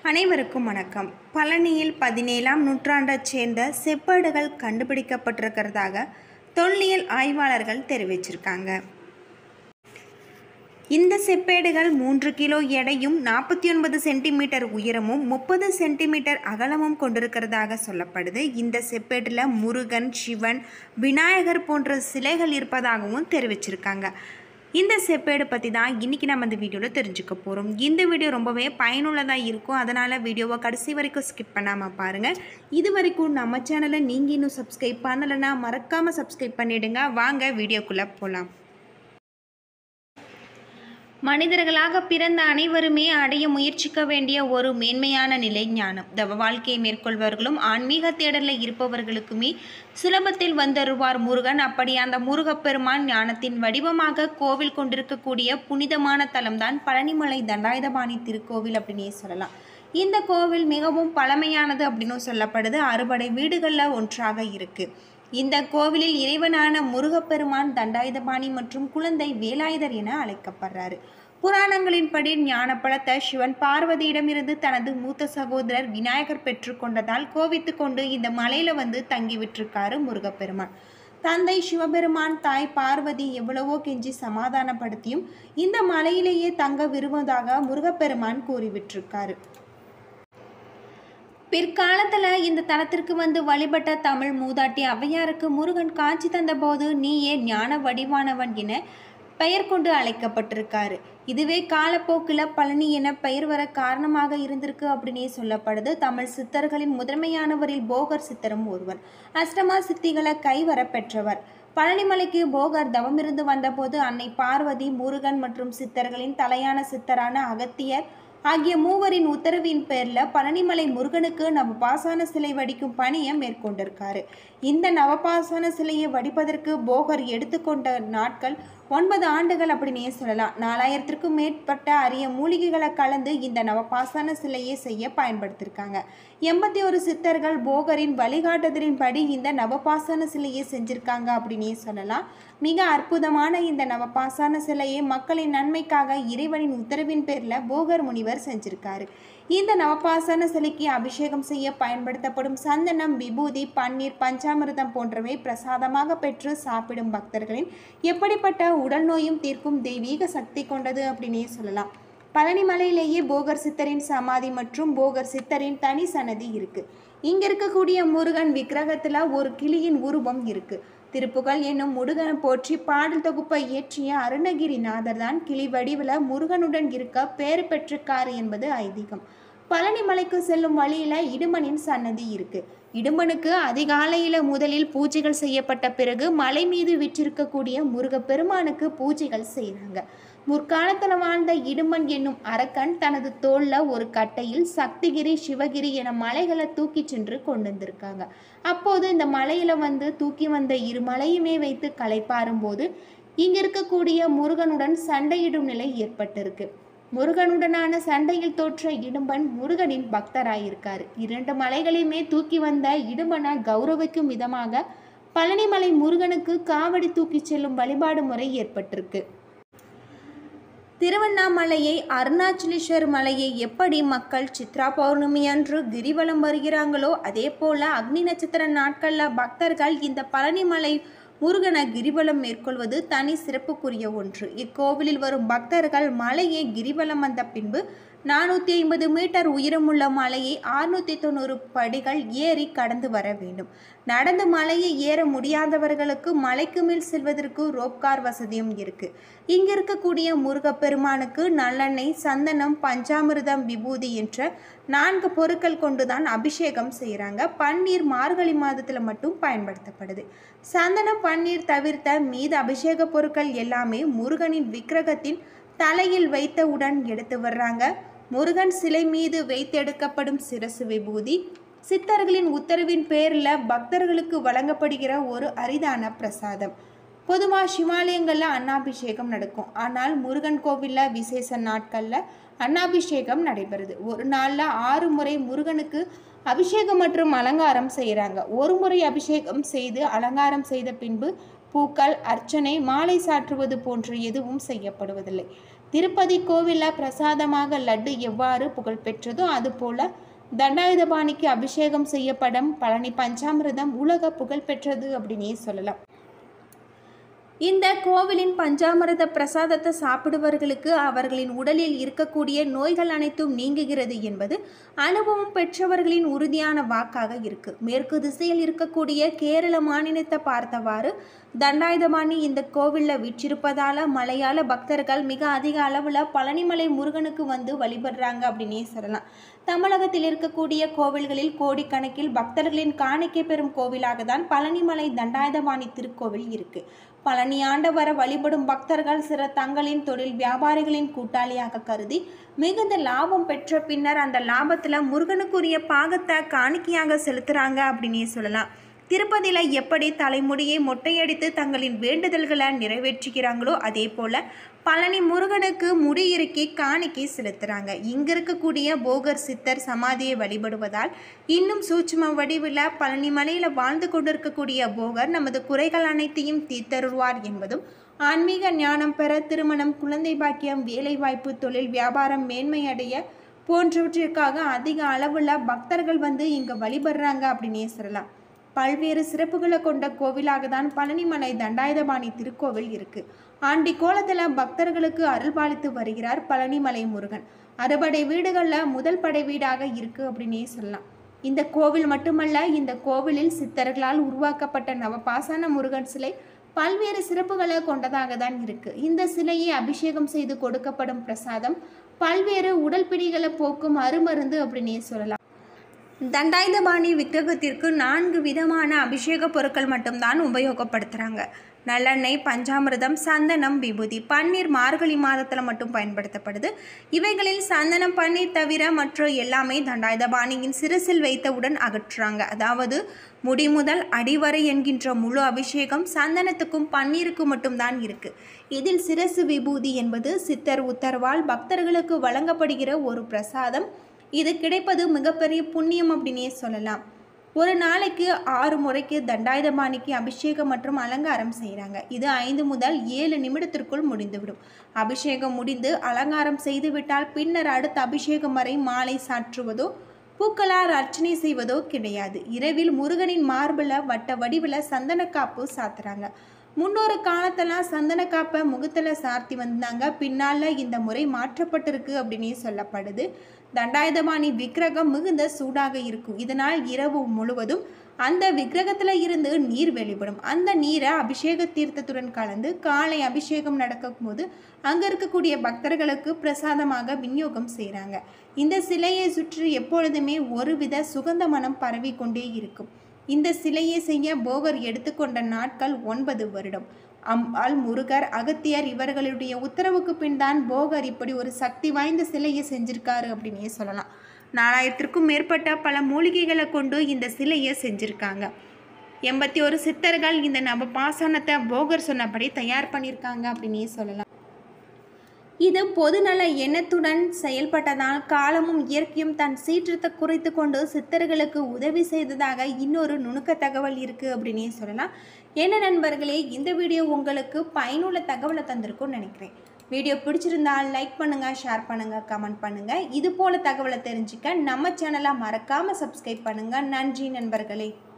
அனைவருக்கும் வணக்கம் பழனியில் பதினேழாம் நூற்றாண்டைச் சேர்ந்த செப்பேடுகள் கண்டுபிடிக்கப்பட்டிருக்கிறதாக தொல்லியல் ஆய்வாளர்கள் தெரிவிச்சிருக்காங்க இந்த செப்பேடுகள் மூன்று கிலோ எடையும் நாற்பத்தி ஒன்பது சென்டிமீட்டர் உயரமும் முப்பது சென்டிமீட்டர் அகலமும் கொண்டிருக்கிறதாக சொல்லப்படுது இந்த செப்பேட்டில் முருகன் சிவன் விநாயகர் போன்ற சிலைகள் இருப்பதாகவும் தெரிவிச்சிருக்காங்க இந்த செப்பேடு பற்றி தான் இன்றைக்கி நம்ம இந்த வீடியோவில் தெரிஞ்சுக்க போகிறோம் இந்த வீடியோ ரொம்பவே பயனுள்ளதாக இருக்கும் அதனால் வீடியோவை கடைசி வரைக்கும் ஸ்கிப் பண்ணாமல் பாருங்கள் இது வரைக்கும் நம்ம சேனலை நீங்கள் இன்னும் சப்ஸ்கிரைப் பண்ணலைன்னா மறக்காமல் சப்ஸ்கிரைப் பண்ணிவிடுங்க வாங்க வீடியோக்குள்ளே போகலாம் மனிதர்களாக பிறந்த அனைவருமே அடைய முயற்சிக்க வேண்டிய ஒரு மேன்மையான நிலை ஞானம் தவ வாழ்க்கையை மேற்கொள்பவர்களும் ஆன்மீக தேடலில் இருப்பவர்களுக்குமே சுலபத்தில் வந்தருவார் முருகன் அப்படி அந்த முருகப்பெருமான் ஞானத்தின் வடிவமாக கோவில் கொண்டிருக்கக்கூடிய புனிதமான தலம்தான் பழனிமலை தண்டாயுதபாணி திருக்கோவில் அப்படின்னே சொல்லலாம் இந்த கோவில் மிகவும் பழமையானது அப்படின்னு சொல்லப்படுது அறுபடை வீடுகளில் ஒன்றாக இருக்குது இந்த கோவிலில் இறைவனான முருகப்பெருமான் தண்டாயுதபாணி மற்றும் குழந்தை வேலாயுதர் என அழைக்கப்படுறாரு புராணங்களின்படி ஞானப்பழத்தை சிவன் பார்வதியிடமிருந்து தனது மூத்த சகோதரர் விநாயகர் பெற்றுக்கொண்டதால் கோவித்து கொண்டு இந்த மலையில வந்து தங்கி விட்டிருக்காரு முருகப்பெருமான் தந்தை சிவபெருமான் தாய் பார்வதி எவ்வளவோ கெஞ்சி சமாதானப்படுத்தியும் இந்த மலையிலேயே தங்க விரும்புவதாக முருகப்பெருமான் கூறிவிட்டிருக்காரு பிற்காலத்தில் இந்த தலத்திற்கு வந்து வழிபட்ட தமிழ் மூதாட்டி ஔவையாருக்கு முருகன் காட்சி தந்தபோது நீயே ஞான வடிவானவன் என பெயர் கொண்டு அழைக்கப்பட்டிருக்காரு இதுவே காலப்போக்கில் பழனி என பெயர் வர காரணமாக இருந்திருக்கு அப்படின்னே சொல்லப்படுது தமிழ் சித்தர்களின் முதன்மையானவரில் போகர் சித்தரும் ஒருவர் அஷ்டமா சித்திகளை கைவர பெற்றவர் பழனிமலைக்கு போகர் தவமிருந்து வந்தபோது அன்னை பார்வதி முருகன் மற்றும் சித்தர்களின் தலையான சித்தரான அகத்தியர் ஆகிய மூவரின் உத்தரவின் பேரில் பழனிமலை முருகனுக்கு நவபாசான சிலை வடிக்கும் பணியை மேற்கொண்டிருக்காரு இந்த நவபாசான சிலையை வடிப்பதற்கு போகர் எடுத்துக்கொண்ட நாட்கள் ஒன்பது ஆண்டுகள் அப்படின்னே சொல்லலாம் நாலாயிரத்திற்கும் மேற்பட்ட அரிய மூலிகைகளை கலந்து இந்த நவபாசான சிலையை செய்ய பயன்படுத்தியிருக்காங்க எண்பத்தி ஒரு சித்தர்கள் போகரின் வழிகாட்டுதலின்படி இந்த நவபாசான சிலையை செஞ்சிருக்காங்க அப்படின்னே சொல்லலாம் மிக அற்புதமான இந்த நவபாசான சிலையை மக்களின் நன்மைக்காக இறைவனின் உத்தரவின் பேரில் போகர் முனிவர் செஞ்சிருக்காரு இந்த நவபாசன சிலைக்கு அபிஷேகம் செய்ய பயன்படுத்தப்படும் சந்தனம் விபூதி பன்னீர் பஞ்சாமிர்தம் போன்றவை பிரசாதமாக பெற்று சாப்பிடும் பக்தர்களின் எப்படிப்பட்ட உடல் நோயும் தீர்க்கும் தெய்வீக சக்தி கொண்டது அப்படின்னே சொல்லலாம் பழனி மலையிலேயே போகர் சித்தரின் சமாதி மற்றும் போகர் சித்தரின் தனி சன்னதி இருக்கு இங்க இருக்கக்கூடிய முருகன் விக்கிரகத்துல ஒரு கிளியின் உருவம் இருக்கு திருப்புகழ் என்னும் முருகனை போற்றி பாடல் தொகுப்பை இயற்றிய அருணகிரிநாதர் தான் கிளி வடிவில் முருகனுடன் இருக்க பேறு பெற்றிருக்காரு என்பது ஐதீகம் பழனி மலைக்கு செல்லும் வழியில இடுமனின் சன்னதி இருக்கு இடுமனுக்கு அதிகாலையில முதலில் பூஜைகள் செய்யப்பட்ட பிறகு மலை மீது விற்றிருக்கக்கூடிய முருகப்பெருமானுக்கு பூஜைகள் செய்கிறாங்க முற்காலத்தில் வாழ்ந்த இடுமன் என்னும் அரக்கன் தனது தோல்ல ஒரு கட்டையில் சக்திகிரி சிவகிரி என மலைகளை தூக்கி சென்று கொண்டு வந்திருக்காங்க அப்போது இந்த மலையில வந்து தூக்கி வந்த இரு மலையுமே வைத்து களைப்பாரும் போது இங்க இருக்கக்கூடிய முருகனுடன் சண்டையிடும் நிலை ஏற்பட்டிருக்கு முருகனுடனான சண்டையில் தோற்ற இடும்பன் முருகனின் பக்தராயிருக்காரு இரண்டு மலைகளையுமே தூக்கி வந்த இடும்பனை கௌரவிக்கும் விதமாக பழனிமலை முருகனுக்கு காவடி தூக்கி செல்லும் வழிபாடு முறை ஏற்பட்டிருக்கு திருவண்ணாமலையை அருணாச்சலேஸ்வர் மலையை எப்படி மக்கள் சித்ரா பௌர்ணமி அன்று கிரிவலம் வருகிறாங்களோ அதே போல அக்னி நட்சத்திர நாட்களில் பக்தர்கள் இந்த பழனிமலை முருகனை கிரிவலம் மேற்கொள்வது தனி சிறப்புக்குரிய ஒன்று இக்கோவிலில் வரும் பக்தர்கள் மலையை கிரிவலம் வந்த பின்பு நானூற்றி ஐம்பது மீட்டர் உயரமுள்ள மலையை அறுநூற்றி தொண்ணூறு படிகள் ஏறி கடந்து வர வேண்டும் நடந்து மலையை ஏற முடியாதவர்களுக்கு மலைக்கு மேல் செல்வதற்கு ரோப்கார் வசதியும் இருக்கு இங்க இருக்கக்கூடிய முருகப்பெருமானுக்கு நல்லெண்ணெய் சந்தனம் பஞ்சாமிர்தம் விபூதி என்ற நான்கு பொருட்கள் கொண்டுதான் அபிஷேகம் செய்கிறாங்க பன்னீர் மார்கழி மாதத்தில் மட்டும் பயன்படுத்தப்படுது சந்தனம் பன்னீர் தவிர்த்த மீது அபிஷேக பொருட்கள் எல்லாமே முருகனின் விக்கிரகத்தின் தலையில் வைத்தவுடன் எடுத்து வர்றாங்க முருகன் சிலை மீது வைத்தெடுக்கப்படும் சிரசு விபூதி சித்தர்களின் உத்தரவின் பேரில் பக்தர்களுக்கு வழங்கப்படுகிற ஒரு அரிதான பிரசாதம் பொதுவாக சிவாலயங்களில் அன்னாபிஷேகம் நடக்கும் ஆனால் முருகன் கோவிலில் விசேஷ நாட்களில் அன்னாபிஷேகம் நடைபெறுது ஒரு நாளில் ஆறு முறை முருகனுக்கு அபிஷேகம் மற்றும் அலங்காரம் செய்கிறாங்க ஒரு முறை அபிஷேகம் செய்து அலங்காரம் செய்த பின்பு பூக்கள் அர்ச்சனை மாலை சாற்றுவது போன்ற எதுவும் செய்யப்படுவதில்லை திருப்பதி கோவிலில் பிரசாதமாக லட்டு எவ்வாறு புகழ்பெற்றதோ அதுபோல தண்டாயுதபாணிக்கு அபிஷேகம் செய்யப்படும் பழனி பஞ்சாமிர்தம் உலக புகழ்பெற்றது அப்படின்னே சொல்லலாம் இந்த கோவிலின் பஞ்சாமிரத பிரசாதத்தை சாப்பிடுபவர்களுக்கு அவர்களின் உடலில் இருக்கக்கூடிய நோய்கள் அனைத்தும் நீங்குகிறது என்பது அனுபவம் பெற்றவர்களின் உறுதியான வாக்காக இருக்கு மேற்கு திசையில் இருக்கக்கூடிய கேரள மாநிலத்தை பார்த்தவாறு தண்டாயுதபாணி இந்த கோவிலில் வீற்றிருப்பதால மலையாள பக்தர்கள் மிக அதிக அளவில் பழனிமலை முருகனுக்கு வந்து வழிபடுறாங்க அப்படின்னே சொல்லலாம் தமிழகத்தில் இருக்கக்கூடிய கோவில்களில் கோடிக்கணக்கில் பக்தர்களின் காணிக்கை பெறும் கோவிலாக தான் பழனிமலை தண்டாயுதபாணி திருக்கோவில் இருக்கு பழனி ஆண்டவரை வழிபடும் பக்தர்கள் சில தங்களின் தொழில் வியாபாரிகளின் கூட்டாளியாக கருதி மிகுந்த லாபம் பெற்ற பின்னர் அந்த லாபத்தில் முருகனுக்குரிய பாகத்தை காணிக்கையாக செலுத்துகிறாங்க அப்படின்னே சொல்லலாம் திருப்பதியில் எப்படி தலைமுடியை மொட்டையடித்து தங்களின் வேண்டுதல்களை நிறைவேற்றுகிறாங்களோ அதே போல் பழனி முருகனுக்கு முடி இறுக்கி காணிக்கை செலுத்துகிறாங்க இங்கே இருக்கக்கூடிய போகர் சித்தர் சமாதியை வழிபடுவதால் இன்னும் சூட்சும வடிவில் பழனி மலையில் வாழ்ந்து கொண்டிருக்கக்கூடிய போகர் நமது குறைகள் அனைத்தையும் தீர்த்தருள்வார் என்பதும் ஆன்மீக ஞானம் பெற திருமணம் குழந்தை பாக்கியம் வேலைவாய்ப்பு தொழில் வியாபாரம் மேன்மை அடைய போன்றவற்றிற்காக அதிக அளவில் பக்தர்கள் வந்து இங்கே வழிபடுறாங்க அப்படின்னே சொல்லலாம் பல்வேறு சிறப்புகளை கொண்ட கோவிலாக தான் பழனிமலை தண்டாயுதபாணி திருக்கோவில் இருக்கு ஆண்டி கோலத்தில் பக்தர்களுக்கு அருள்பாலித்து வருகிறார் பழனிமலை முருகன் அறுபடை வீடுகளில் முதல் படை வீடாக இருக்கு அப்படின்னே சொல்லலாம் இந்த கோவில் மட்டுமல்ல இந்த கோவிலில் சித்தர்களால் உருவாக்கப்பட்ட நவபாசன முருகன் சிலை பல்வேறு சிறப்புகளை கொண்டதாக தான் இருக்கு இந்த சிலையை அபிஷேகம் செய்து கொடுக்கப்படும் பிரசாதம் பல்வேறு உடல் பிடிகளை போக்கும் அருமருந்து அப்படின்னே சொல்லலாம் தண்டாயுதபாணி விக்கிரகத்திற்கு நான்கு விதமான அபிஷேக பொருட்கள் மட்டும்தான் உபயோகப்படுத்துகிறாங்க நல்லெண்ணெய் பஞ்சாமிர்தம் சந்தனம் விபூதி பன்னீர் மார்கழி மாதத்தில் மட்டும் பயன்படுத்தப்படுது இவைகளில் சந்தனம் பன்னீர் தவிர மற்ற எல்லாமே தண்டாயுதபாணியின் சிரசில் வைத்தவுடன் அகற்றுறாங்க அதாவது முடி முதல் அடிவரை என்கின்ற முழு அபிஷேகம் சந்தனத்துக்கும் பன்னீருக்கும் மட்டும்தான் இருக்கு இதில் சிரசு விபூதி என்பது சித்தர் உத்தரவால் பக்தர்களுக்கு வழங்கப்படுகிற ஒரு பிரசாதம் இது கிடைப்பது மிகப்பெரிய புண்ணியம் அப்படின்னே சொல்லலாம் ஒரு நாளைக்கு ஆறு முறைக்கு தண்டாயுதபாணிக்கு அபிஷேகம் மற்றும் அலங்காரம் செய்கிறாங்க இது ஐந்து முதல் ஏழு நிமிடத்திற்குள் முடிந்துவிடும் அபிஷேகம் முடிந்து அலங்காரம் செய்துவிட்டால் பின்னர் அடுத்த அபிஷேகம் வரை மாலை சாற்றுவதோ பூக்களால் அர்ச்சனை செய்வதோ கிடையாது இரவில் முருகனின் மார்பில் வட்ட வடிவில் சந்தனக்காப்பு சாத்துறாங்க முன்னொரு காலத்தெல்லாம் சந்தனக்காப்பை முகத்தில் சார்த்தி வந்தாங்க பின்னால் இந்த முறை மாற்றப்பட்டிருக்கு அப்படின்னே சொல்லப்படுது தண்டாயுதபாணி விக்கிரகம் மிகுந்த சூடாக இருக்கும் இதனால் இரவு முழுவதும் அந்த விக்கிரகத்தில் இருந்து நீர் வெளிப்படும் அந்த நீரை அபிஷேக தீர்த்தத்துடன் கலந்து காலை அபிஷேகம் நடக்கும் போது அங்கே இருக்கக்கூடிய பக்தர்களுக்கு பிரசாதமாக விநியோகம் செய்கிறாங்க இந்த சிலையை சுற்றி எப்பொழுதுமே ஒருவித சுகந்த மனம் பரவி கொண்டே இருக்கும் இந்த சிலையை செய்ய போகர் எடுத்துக்கொண்ட நாட்கள் ஒன்பது வருடம் அம்பாள் முருகர் அகத்தியர் இவர்களுடைய உத்தரவுக்கு பின் தான் போகர் இப்படி ஒரு சக்தி வாய்ந்த சிலையை செஞ்சிருக்காரு அப்படின்னே சொல்லலாம் நாலாயிரத்திற்கும் மேற்பட்ட பல மூலிகைகளை கொண்டு இந்த சிலையை செஞ்சுருக்காங்க எண்பத்தி ஒரு சித்தர்கள் இந்த நவ பாசனத்தை போகர் சொன்னபடி தயார் பண்ணியிருக்காங்க அப்படின்னே சொல்லலாம் இது பொதுநல எண்ணத்துடன் செயல்பட்டதால் காலமும் இயற்கையும் தன் சீற்றத்தை குறைத்து கொண்டு சித்தர்களுக்கு உதவி செய்ததாக இன்னொரு நுணுக்க தகவல் இருக்குது அப்படின்னே சொல்லலாம் என்ன நண்பர்களே இந்த வீடியோ உங்களுக்கு பயனுள்ள தகவலை தந்திருக்கும்னு நினைக்கிறேன் வீடியோ பிடிச்சிருந்தால் லைக் பண்ணுங்கள் ஷேர் பண்ணுங்கள் கமெண்ட் பண்ணுங்கள் இது போல தகவலை தெரிஞ்சுக்க நம்ம சேனலை மறக்காமல் சப்ஸ்கிரைப் பண்ணுங்கள் நன்றி நண்பர்களே